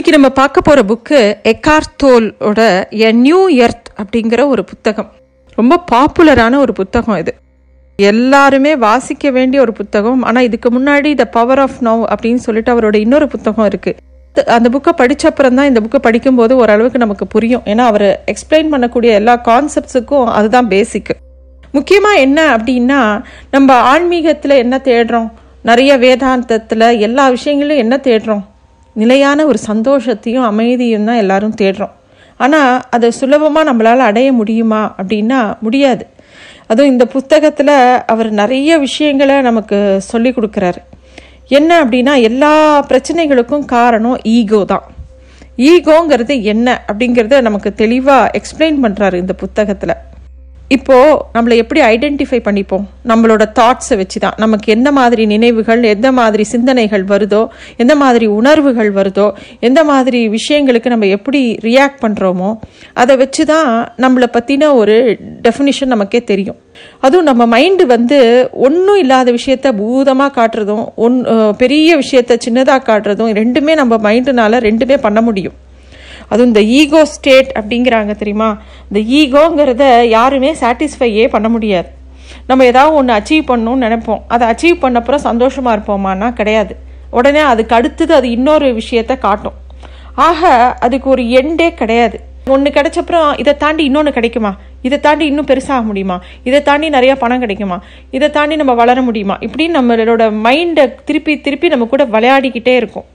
இன்னைக்கு நம்ம பார்க்க போற புக்கு எக்கார்த்தோலோட எ நியூ எர்த் அப்படிங்கிற ஒரு புத்தகம் ரொம்ப பாப்புலரான ஒரு புத்தகம் இது எல்லாருமே வாசிக்க வேண்டிய ஒரு புத்தகம் ஆனால் இதுக்கு முன்னாடி த பவர் ஆஃப் நவ் அப்படின்னு சொல்லிட்டு அவரோட இன்னொரு புத்தகம் இருக்கு அந்த புக்கை படிச்ச அப்புறம் தான் இந்த புக்கை படிக்கும்போது ஓரளவுக்கு நமக்கு புரியும் ஏன்னா அவர் எக்ஸ்பிளைன் பண்ணக்கூடிய எல்லா கான்செப்ட்ஸுக்கும் அதுதான் பேசிக் முக்கியமாக என்ன அப்படின்னா நம்ம ஆன்மீகத்தில் என்ன தேடுறோம் நிறைய வேதாந்தத்தில் எல்லா விஷயங்களும் என்ன தேடுறோம் நிலையான ஒரு சந்தோஷத்தையும் அமைதியும் தான் எல்லாரும் தேடுறோம் ஆனால் அதை சுலபமாக நம்மளால் அடைய முடியுமா அப்படின்னா முடியாது அதுவும் இந்த புத்தகத்தில் அவர் நிறைய விஷயங்களை நமக்கு சொல்லி கொடுக்குறாரு என்ன அப்படின்னா எல்லா பிரச்சனைகளுக்கும் காரணம் ஈகோ தான் ஈகோங்கிறது என்ன அப்படிங்கிறத நமக்கு தெளிவாக எக்ஸ்பிளைன் பண்ணுறாரு இந்த புத்தகத்தில் இப்போது நம்மளை எப்படி ஐடென்டிஃபை பண்ணிப்போம் நம்மளோட தாட்ஸை வச்சு தான் நமக்கு எந்த மாதிரி நினைவுகள் எந்த மாதிரி சிந்தனைகள் வருதோ எந்த மாதிரி உணர்வுகள் வருதோ எந்த மாதிரி விஷயங்களுக்கு நம்ம எப்படி ரியாக்ட் பண்ணுறோமோ அதை வச்சு தான் நம்மளை பற்றின ஒரு டெஃபினிஷன் நமக்கே தெரியும் அதுவும் நம்ம மைண்டு வந்து ஒன்றும் இல்லாத விஷயத்த பூதமாக காட்டுறதும் ஒன் பெரிய விஷயத்த சின்னதாக காட்டுறதும் ரெண்டுமே நம்ம மைண்டுனால ரெண்டுமே பண்ண முடியும் அதுவும் இந்த ஈகோ ஸ்டேட் அப்படிங்கிறாங்க தெரியுமா இந்த ஈகோங்கிறத யாருமே சாட்டிஸ்ஃபையே பண்ண முடியாது நம்ம ஏதாவது ஒன்று அச்சீவ் பண்ணணும்னு நினைப்போம் அதை அச்சீவ் பண்ணப்புறம் சந்தோஷமாக இருப்போமானா கிடையாது உடனே அதுக்கு அடுத்தது அது இன்னொரு விஷயத்த காட்டும் ஆக அதுக்கு ஒரு எண்டே கிடையாது ஒன்று கிடைச்சப்புறம் இதை தாண்டி இன்னொன்று கிடைக்குமா இதை தாண்டி இன்னும் பெருசாக முடியுமா இதை தாண்டி நிறைய பணம் கிடைக்குமா இதை தாண்டி நம்ம வளர முடியுமா இப்படின்னு நம்மளோட மைண்டை திருப்பி திருப்பி நம்ம கூட விளையாடிக்கிட்டே இருக்கும்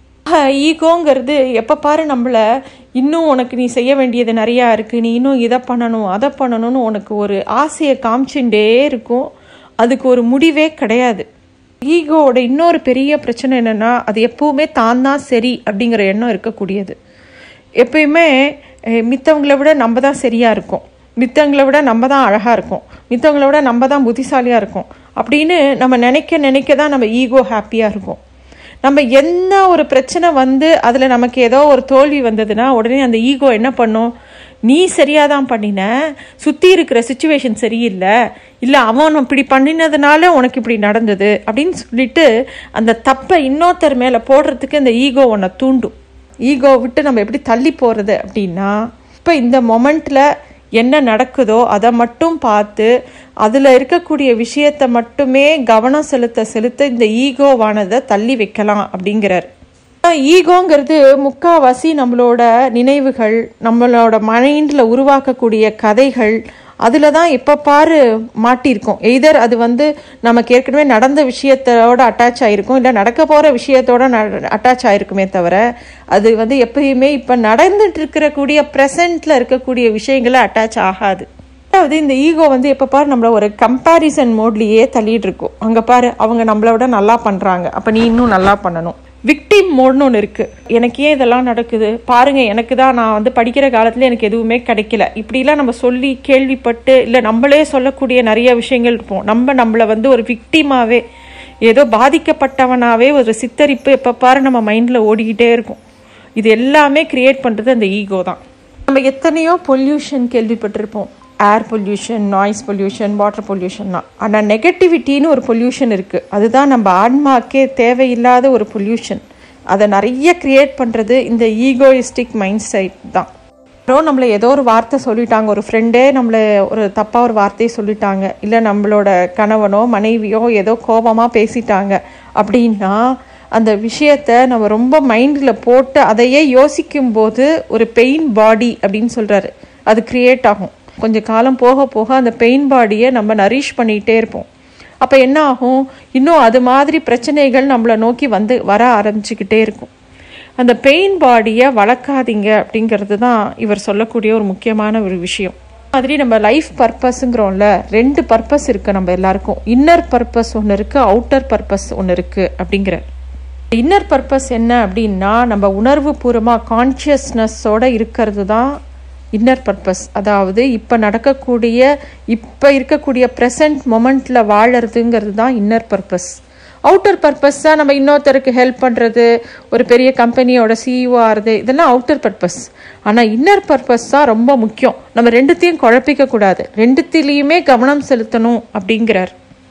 ஈகோங்கிறது எப்போ பாரு நம்மளை இன்னும் உனக்கு நீ செய்ய வேண்டியது நிறையா இருக்குது நீ இன்னும் இதை பண்ணணும் அதை பண்ணணும்னு உனக்கு ஒரு ஆசையை காமிச்சுட்டே இருக்கும் அதுக்கு ஒரு முடிவே கிடையாது ஈகோவோட இன்னொரு பெரிய பிரச்சனை என்னென்னா அது எப்பவுமே தான் தான் சரி அப்படிங்கிற எண்ணம் இருக்கக்கூடியது எப்பயுமே மித்தவங்களை விட நம்ம தான் சரியாக இருக்கும் மித்தவங்களை விட நம்ம தான் அழகாக இருக்கும் மித்தவங்களை விட நம்ம தான் புத்திசாலியாக இருக்கும் அப்படின்னு நம்ம நினைக்க நினைக்க தான் நம்ம ஈகோ ஹாப்பியாக இருக்கும் நம்ம என்ன ஒரு பிரச்சனை வந்து அதில் நமக்கு ஏதோ ஒரு தோல்வி வந்ததுன்னா உடனே அந்த ஈகோ என்ன பண்ணும் நீ சரியாக தான் பண்ணின சுற்றி இருக்கிற சுச்சுவேஷன் சரியில்லை இல்லை அவன் இப்படி பண்ணினதுனால உனக்கு இப்படி நடந்தது அப்படின்னு சொல்லிட்டு அந்த தப்பை இன்னொருத்தர் மேலே போடுறதுக்கு அந்த ஈகோ உன்னை தூண்டும் ஈகோ விட்டு நம்ம எப்படி தள்ளி போகிறது அப்படின்னா இப்போ இந்த மொமெண்ட்டில் என்ன நடக்குதோ அதை மட்டும் பார்த்து அதில் இருக்கக்கூடிய விஷயத்தை மட்டுமே கவனம் செலுத்த செலுத்த இந்த ஈகோவானதை தள்ளி வைக்கலாம் அப்படிங்கிறார் ஈகோங்கிறது முக்காவாசி நம்மளோட நினைவுகள் நம்மளோட மைண்டில் உருவாக்கக்கூடிய கதைகள் அதில் தான் எப்போ பாரு மாட்டியிருக்கோம் எய்தர் அது வந்து நமக்கு ஏற்கனவே நடந்த விஷயத்தோட அட்டாச் ஆகிருக்கும் இல்லை நடக்க போகிற விஷயத்தோட அட்டாச் ஆகிருக்குமே தவிர அது வந்து எப்பயுமே இப்போ நடந்துட்டு இருக்கக்கூடிய ப்ரெசண்ட்டில் இருக்கக்கூடிய விஷயங்களை அட்டாச் ஆகாது அதாவது இந்த ஈகோ வந்து எப்போ பாரு நம்மள ஒரு கம்பேரிசன் மோட்லேயே தள்ளிட்டு இருக்கும் அங்கே பாரு அவங்க நம்மளை விட நல்லா பண்ணுறாங்க அப்போ நீ இன்னும் நல்லா பண்ணணும் விக்டிம் மோட்னு ஒன்று இருக்குது எனக்கு ஏன் இதெல்லாம் நடக்குது பாருங்கள் எனக்கு தான் நான் வந்து படிக்கிற காலத்தில் எனக்கு எதுவுமே கிடைக்கல இப்படிலாம் நம்ம சொல்லி கேள்விப்பட்டு இல்லை நம்மளே சொல்லக்கூடிய நிறைய விஷயங்கள் இருப்போம் நம்ம நம்மளை வந்து ஒரு விக்டிமாவே ஏதோ பாதிக்கப்பட்டவனாவே ஒரு சித்தரிப்பு எப்போ பாரு நம்ம மைண்டில் ஓடிக்கிட்டே இருக்கும் இது எல்லாமே கிரியேட் பண்ணுறது அந்த ஈகோ தான் நம்ம எத்தனையோ பொல்யூஷன் கேள்விப்பட்டிருப்போம் air pollution noise pollution water பொல்யூஷன்லாம் ஆனால் நெகட்டிவிட்டின்னு ஒரு பொல்யூஷன் இருக்குது அதுதான் நம்ம ஆன்மாக்கே தேவையில்லாத ஒரு பொல்யூஷன் அதை நிறைய க்ரியேட் பண்ணுறது இந்த ஈகோயிஸ்டிக் மைண்ட் செட் தான் அப்புறம் நம்மளை ஏதோ ஒரு வார்த்தை சொல்லிட்டாங்க ஒரு ஃப்ரெண்டே நம்மளை ஒரு தப்பாக ஒரு வார்த்தையை சொல்லிட்டாங்க இல்லை நம்மளோட கணவனோ மனைவியோ ஏதோ கோபமாக பேசிட்டாங்க அப்படின்னா அந்த விஷயத்த நம்ம ரொம்ப மைண்டில் போட்டு அதையே யோசிக்கும் போது ஒரு பெயின் பாடி அப்படின்னு சொல்கிறாரு அது க்ரியேட் ஆகும் கொஞ்சம் காலம் போக போக அந்த பெயின் பாடியை நம்ம நரிஷ் பண்ணிகிட்டே இருப்போம் அப்போ என்ன ஆகும் இன்னும் அது மாதிரி பிரச்சனைகள் நம்மளை நோக்கி வந்து வர ஆரம்பிச்சுக்கிட்டே இருக்கும் அந்த பெயின் பாடியை வளர்க்காதீங்க அப்படிங்கிறது தான் இவர் சொல்லக்கூடிய ஒரு முக்கியமான ஒரு விஷயம் மாதிரி நம்ம லைஃப் பர்பஸுங்கிறோம்ல ரெண்டு பர்பஸ் இருக்குது நம்ம எல்லாருக்கும் இன்னர் பர்பஸ் ஒன்று இருக்குது அவுட்டர் பர்பஸ் ஒன்று இருக்குது அப்படிங்கிற இன்னர் பர்பஸ் என்ன அப்படின்னா நம்ம உணர்வு பூர்வமாக கான்ஷியஸ்னஸோடு இருக்கிறது தான் இன்னர் பர்பஸ் அதாவது இப்போ நடக்கக்கூடிய இப்போ இருக்கக்கூடிய ப்ரெசன்ட் மொமெண்ட்டில் வாழறதுங்கிறது தான் இன்னர் பர்பஸ் அவுட்டர் பர்பஸ் தான் நம்ம இன்னொருத்தருக்கு ஹெல்ப் பண்ணுறது ஒரு பெரிய கம்பெனியோட சிஇஓ ஆகிறது இதெல்லாம் அவுட்டர் பர்பஸ் ஆனால் இன்னர் பர்பஸ் தான் ரொம்ப முக்கியம் நம்ம ரெண்டுத்தையும் குழப்பிக்க கூடாது ரெண்டுத்திலையுமே கவனம் செலுத்தணும் அப்படிங்கிறார்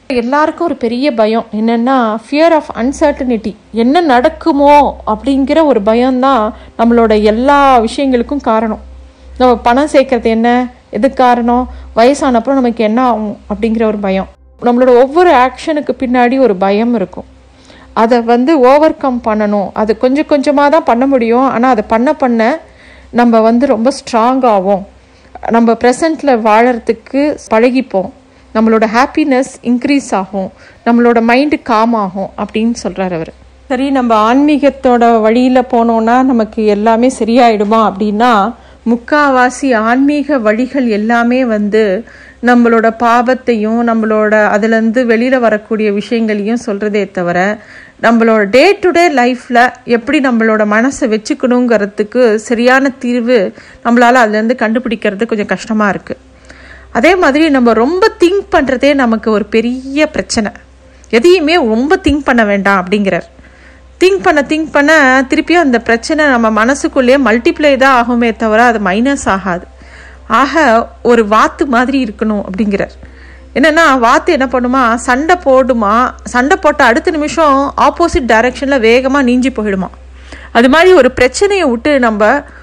எல்லாருக்கும் ஒரு பெரிய பயம் என்னென்னா ஃபியர் ஆஃப் அன்சர்டனிட்டி என்ன நடக்குமோ அப்படிங்கிற ஒரு பயம்தான் நம்மளோட எல்லா விஷயங்களுக்கும் காரணம் நம்ம பணம் சேர்க்கறது என்ன எதுக்கு காரணம் வயசானப்பறம் நமக்கு என்ன ஆகும் அப்படிங்கிற ஒரு பயம் நம்மளோட ஒவ்வொரு ஆக்ஷனுக்கு பின்னாடி ஒரு பயம் இருக்கும் அதை வந்து ஓவர் கம் பண்ணணும் அது கொஞ்சம் கொஞ்சமாக தான் பண்ண முடியும் ஆனால் அதை பண்ண பண்ண நம்ம வந்து ரொம்ப ஸ்ட்ராங் ஆகும் நம்ம ப்ரெசண்ட்டில் வாழறதுக்கு பழகிப்போம் நம்மளோட ஹாப்பினஸ் இன்க்ரீஸ் ஆகும் நம்மளோட மைண்டு காம் ஆகும் அப்படின்னு சொல்கிறார் அவர் சரி நம்ம ஆன்மீகத்தோட வழியில் போனோன்னா நமக்கு எல்லாமே சரியாயிடுமா அப்படின்னா முக்காவாசி ஆன்மீக வழிகள் எல்லாமே வந்து நம்மளோட பாபத்தையும் நம்மளோட அதுலேருந்து வெளியில் வரக்கூடிய விஷயங்களையும் சொல்கிறதே தவிர நம்மளோட டே டு டே லைஃப்பில் எப்படி நம்மளோட மனசை வச்சுக்கணுங்கிறதுக்கு சரியான தீர்வு நம்மளால் அதுலேருந்து கண்டுபிடிக்கிறது கொஞ்சம் கஷ்டமாக இருக்குது அதே மாதிரி நம்ம ரொம்ப திங்க் பண்ணுறதே நமக்கு ஒரு பெரிய பிரச்சனை எதையுமே ரொம்ப திங்க் பண்ண வேண்டாம் அப்படிங்கிறார் திங்க் பண்ண திங்க் பண்ண திருப்பியும் அந்த பிரச்சனை நம்ம மனசுக்குள்ளேயே மல்டிப்ளை தான் ஆகுமே தவிர அது மைனஸ் ஆகாது ஆக ஒரு வாத்து மாதிரி இருக்கணும் அப்படிங்கிறார் என்னென்னா வாத்து என்ன பண்ணுமா சண்டை போடுமா சண்டை போட்ட அடுத்த நிமிஷம் ஆப்போசிட் டைரக்ஷனில் வேகமாக நீஞ்சி போயிடுமா அது மாதிரி ஒரு பிரச்சனையை விட்டு நம்ம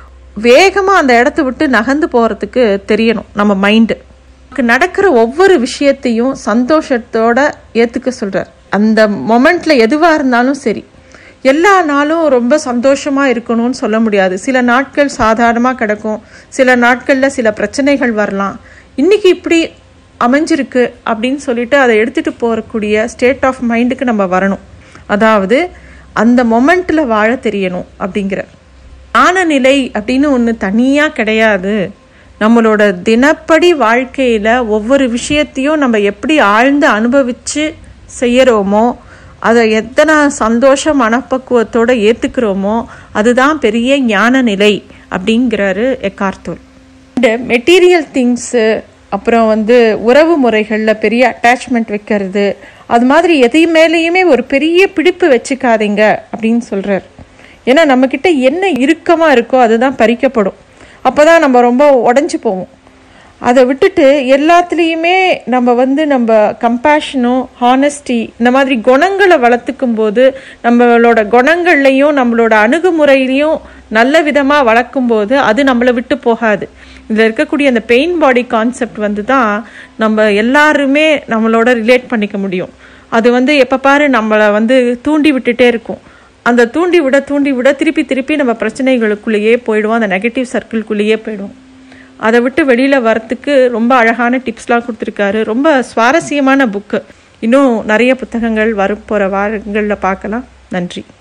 வேகமாக அந்த இடத்த விட்டு நகர்ந்து போகிறதுக்கு தெரியணும் நம்ம மைண்டு நடக்கிற ஒவ்வொரு விஷயத்தையும் சந்தோஷத்தோட ஏற்றுக்க சொல்கிறார் அந்த மொமெண்ட்டில் எதுவாக இருந்தாலும் சரி எல்லா நாளும் ரொம்ப சந்தோஷமாக இருக்கணும்னு சொல்ல முடியாது சில நாட்கள் சாதாரணமாக கிடக்கும் சில நாட்களில் சில பிரச்சனைகள் வரலாம் இன்றைக்கி இப்படி அமைஞ்சிருக்கு அப்படின்னு சொல்லிட்டு அதை எடுத்துகிட்டு போகக்கூடிய ஸ்டேட் ஆஃப் மைண்டுக்கு நம்ம வரணும் அதாவது அந்த மொமெண்ட்டில் வாழ தெரியணும் அப்படிங்கிற ஞானநிலை அப்படின்னு ஒன்று தனியாக கிடையாது நம்மளோட தினப்படி வாழ்க்கையில் ஒவ்வொரு விஷயத்தையும் நம்ம எப்படி ஆழ்ந்து அனுபவித்து செய்கிறோமோ அதை எத்தனை சந்தோஷ மனப்பக்குவத்தோடு ஏற்றுக்கிறோமோ அதுதான் பெரிய ஞான நிலை அப்படிங்கிறாரு எக்கார்த்தோல் இந்த மெட்டீரியல் திங்ஸு அப்புறம் வந்து உறவு முறைகளில் பெரிய அட்டாச்மெண்ட் வைக்கிறது அது மாதிரி எதை மேலேயுமே ஒரு பெரிய பிடிப்பு வச்சுக்காதீங்க அப்படின்னு சொல்கிறார் ஏன்னா நம்மக்கிட்ட என்ன இறுக்கமாக இருக்கோ அதுதான் பறிக்கப்படும் அப்போ தான் நம்ம ரொம்ப உடஞ்சி போவோம் அதை விட்டுட்டு எல்லாத்துலேயுமே நம்ம வந்து நம்ம கம்பேஷனும் ஹானஸ்டி இந்த மாதிரி குணங்களை வளர்த்துக்கும் போது நம்மளோட குணங்கள்லையும் நம்மளோட அணுகுமுறையிலையும் நல்ல விதமாக வளர்க்கும் போது அது நம்மளை விட்டு போகாது இதில் இருக்கக்கூடிய அந்த பெயின் பாடி கான்செப்ட் வந்து தான் நம்ம எல்லாருமே நம்மளோட ரிலேட் பண்ணிக்க முடியும் அது வந்து எப்போ பாரு நம்மளை வந்து தூண்டி விட்டுட்டே இருக்கும் அந்த தூண்டி விட தூண்டி விட திருப்பி திருப்பி நம்ம பிரச்சனைகளுக்குள்ளேயே போயிடுவோம் அந்த நெகட்டிவ் சர்க்கிள்குள்ளேயே போயிடுவோம் அதை விட்டு வெளியில் வரத்துக்கு ரொம்ப அழகான டிப்ஸ்லாம் கொடுத்துருக்காரு ரொம்ப சுவாரஸ்யமான புக்கு இன்னும் நிறைய புத்தகங்கள் வரப்போகிற வாரங்களில் பார்க்கலாம் நன்றி